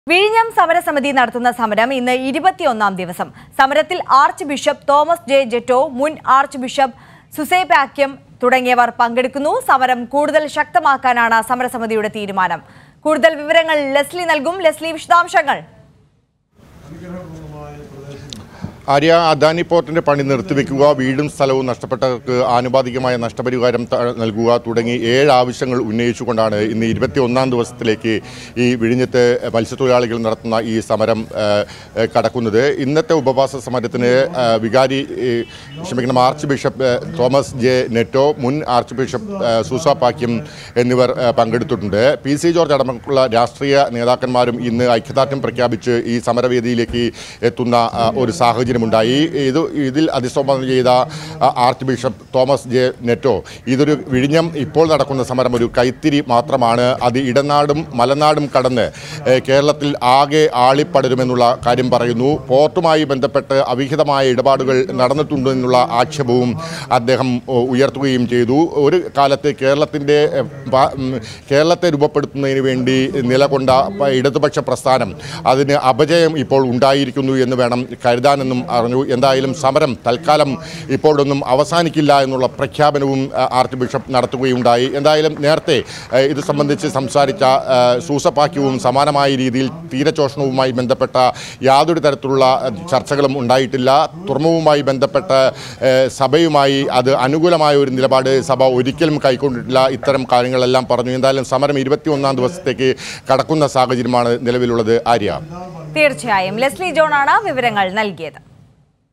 വിഴിഞ്ഞം സമരസമിതി നടത്തുന്ന സമരം ഇന്ന് ഇരുപത്തിയൊന്നാം ദിവസം സമരത്തിൽ ആർച്ച് ബിഷപ്പ് തോമസ് ജെ ജെറ്റോ മുൻ ആർച്ച് ബിഷപ്പ് സുസേപാക്യം തുടങ്ങിയവർ പങ്കെടുക്കുന്നു സമരം കൂടുതൽ ശക്തമാക്കാനാണ് സമരസമിതിയുടെ തീരുമാനം കൂടുതൽ വിവരങ്ങൾ ലെസ്ലി നൽകും ലെസ്ലി വിശദാംശങ്ങൾ ആര്യ അദാനി പോർട്ടിന്റെ പണി നിർത്തിവെക്കുക വീടും സ്ഥലവും നഷ്ടപ്പെട്ടവർക്ക് ആനുപാതികമായ നഷ്ടപരിഹാരം ത- നൽകുക തുടങ്ങി ഏഴ് ആവശ്യങ്ങൾ ഉന്നയിച്ചുകൊണ്ടാണ് ഇന്ന് ഇരുപത്തി ഒന്നാം ദിവസത്തിലേക്ക് ഈ വിഴിഞ്ഞത്ത് മത്സ്യത്തൊഴിലാളികൾ നടത്തുന്ന ഈ സമരം ആ, ആ, കടക്കുന്നത് ഇന്നത്തെ ഉപവാസ സമരത്തിന് ആ, വികാരി ഈ, ക്ഷമിക്കണം ആർച്ച് ബിഷപ്പ് ആ, തോമസ് ജെ നെറ്റോ മുൻ ആർച്ച് ബിഷപ്പ് ആ, സൂസ പാക്യം എന്നിവർ ആ, പങ്കെടുത്തിട്ടുണ്ട് പി സി ജോർജ് അടക്കമുള്ള രാഷ്ട്രീയ നേതാക്കന്മാരും ഇന്ന് ഐക്യദാർഢ്യം പ്രഖ്യാപിച്ച് ഈ സമരവേദിയിലേക്ക് എത്തുന്ന ആ, ഒരു സാഹചര്യമുണ്ടായി ഇത് ഇതിൽ അധിസംബോധന ചെയ്ത ആ, archbishop Thomas J Netto ഇതൊരു വിഴിഞ്ഞം ഇപ്പോൾ നടക്കുന്ന സമരം ഒരു കൈത്തിരി മാത്രമാണ് അത് ഇടനാടും മലനാടും കടന്ന് ഏ, കേരളത്തിൽ ആകെ ആളിപ്പടരുമെന്നുള്ള കാര്യം പറയുന്നു പോർട്ടുമായി ബന്ധപ്പെട്ട് അവിഹിതമായ ഇടപാടുകൾ നടന്നിട്ടുണ്ടെന്നുള്ള ആക്ഷേപവും അദ്ദേഹം ഓ, ഉയർത്തുകയും ചെയ്തു ഒരു കാലത്ത് കേരളത്തിൻ്റെ എ, പ- ഉം, കേരളത്തെ രൂപപ്പെടുത്തുന്നതിന് വേണ്ടി നിലകൊണ്ട പ- ഇടതുപക്ഷ പ്രസ്ഥാനം അതിന് അപജയം ഇപ്പോൾ ഉണ്ടായിരിക്കുന്നു എന്ന് വേണം കരുതാനെന്നും അറിഞ്ഞു എന്തായാലും സമരം തൽക്കാലം ഇപ്പോഴൊന്നും അവസാനിക്കില്ല എന്നുള്ള പ്രഖ്യാപനവും ആ, ആർച്ച് ബിഷപ്പ് നടത്തുകയുണ്ടായി എന്തായാലും നേരത്തെ ആ, ഇത് സംബന്ധിച്ച് സംസാരിച്ച ആ, സൂസപ്പാക്യവും സമാനമായ രീതിയിൽ തീരചോഷണവുമായി ബന്ധപ്പെട്ട യാതൊരു തരത്തിലുള്ള ആ, ചർച്ചകളും ഉണ്ടായിട്ടില്ല തുറമുഖവുമായി ബന്ധപ്പെട്ട ആ, സഭയുമായി അത് അനുകൂലമായ ഒരു നിലപാട് സഭ ഒരിക്കലും കൈക്കൊണ്ടിട്ടില്ല ഇത്തരം കാര്യങ്ങളെല്ലാം പറഞ്ഞു എന്തായാലും സമരം ഇരുപത്തിയൊന്നാം ദിവസത്തേക്ക് കടക്കുന്ന സാഹചര്യമാണ് നിലവിലുള്ളത് ആര്യ തീർച്ചയായും ലെസ്ലി ജോണാണ് വിവരങ്ങൾ നൽകിയത്